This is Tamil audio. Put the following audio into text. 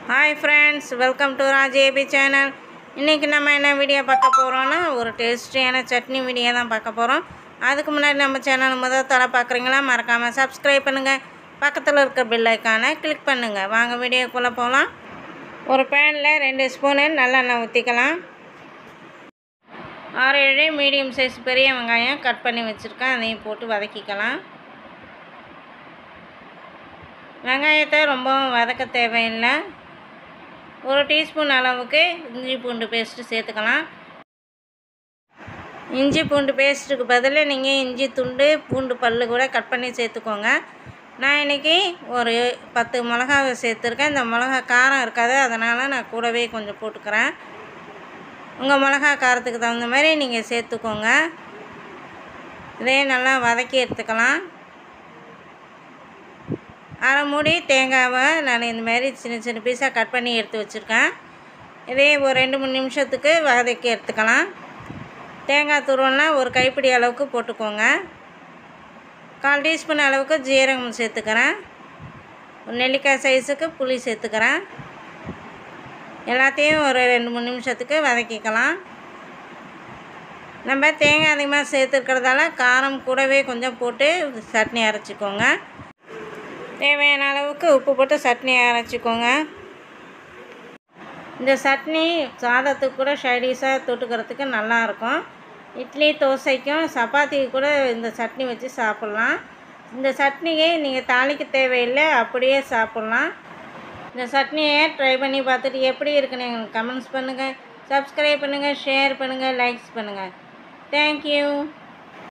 ஹாய் ஃப்ரெண்ட்ஸ் வெல்கம் டு ராஜேபி சேனல் இன்றைக்கி நம்ம என்ன வீடியோ பார்க்க போகிறோன்னா ஒரு டேஸ்டியான சட்னி வீடியோ தான் பார்க்க போகிறோம் அதுக்கு முன்னாடி நம்ம சேனல் முதல் தலை பார்க்குறீங்களா மறக்காமல் சப்ஸ்கிரைப் பண்ணுங்கள் பக்கத்தில் இருக்க பெல் ஐக்கானை கிளிக் பண்ணுங்கள் வாங்க வீடியோக்குள்ளே போகலாம் ஒரு பேனில் ரெண்டு ஸ்பூனு நல்லெண்ணெய் ஊற்றிக்கலாம் ஆறு ஏழு மீடியம் சைஸ் பெரிய வெங்காயம் கட் பண்ணி வச்சுருக்கேன் அதையும் போட்டு வதக்கிக்கலாம் வெங்காயத்தை ரொம்பவும் வதக்க தேவையில்லை ஒரு டீஸ்பூன் அளவுக்கு இஞ்சி பூண்டு பேஸ்ட்டு சேர்த்துக்கலாம் இஞ்சி பூண்டு பேஸ்ட்டுக்கு பதில் நீங்கள் இஞ்சி துண்டு பூண்டு பல் கூட கட் பண்ணி சேர்த்துக்கோங்க நான் இன்றைக்கி ஒரு பத்து மிளகாவை சேர்த்துருக்கேன் இந்த மிளகா காரம் இருக்காது அதனால் நான் கூடவே கொஞ்சம் போட்டுக்கிறேன் உங்கள் மிளகா காரத்துக்கு தகுந்த மாதிரி நீங்கள் சேர்த்துக்கோங்க இதே நல்லா வதக்கி எடுத்துக்கலாம் அரை மூடி தேங்காவை நான் இந்த மாதிரி சின்ன சின்ன பீஸாக கட் பண்ணி எடுத்து வச்சுருக்கேன் இதே ஒரு ரெண்டு மூணு நிமிஷத்துக்கு வதக்கி எடுத்துக்கலாம் தேங்காய் துருவல்னா ஒரு கைப்பிடி அளவுக்கு போட்டுக்கோங்க கால் டீஸ்பூன் அளவுக்கு ஜீரகம் சேர்த்துக்கிறேன் ஒரு நெல்லிக்காய் சைஸுக்கு புளி சேர்த்துக்கிறேன் எல்லாத்தையும் ஒரு ரெண்டு மூணு நிமிஷத்துக்கு வதக்கிக்கலாம் நம்ம தேங்காய் அதிகமாக சேர்த்துருக்கிறதால காரம் கூடவே கொஞ்சம் போட்டு சட்னி அரைச்சிக்கோங்க தேவையான அளவுக்கு உப்பு போட்டு சட்னி அரைச்சிக்கோங்க இந்த சட்னி சாதத்துக்கு கூட ஷைடிஷாக தொட்டுக்கிறதுக்கு நல்லாயிருக்கும் இட்லி தோசைக்கும் சப்பாத்திக்கு கூட இந்த சட்னி வச்சு சாப்பிட்லாம் இந்த சட்னியை நீங்கள் தாளிக்க தேவையில்லை அப்படியே சாப்பிட்லாம் இந்த சட்னியை ட்ரை பண்ணி பார்த்துட்டு எப்படி இருக்குன்னு எங்களுக்கு கமெண்ட்ஸ் பண்ணுங்கள் சப்ஸ்கிரைப் பண்ணுங்கள் ஷேர் பண்ணுங்கள் லைக்ஸ் பண்ணுங்கள் தேங்க்யூ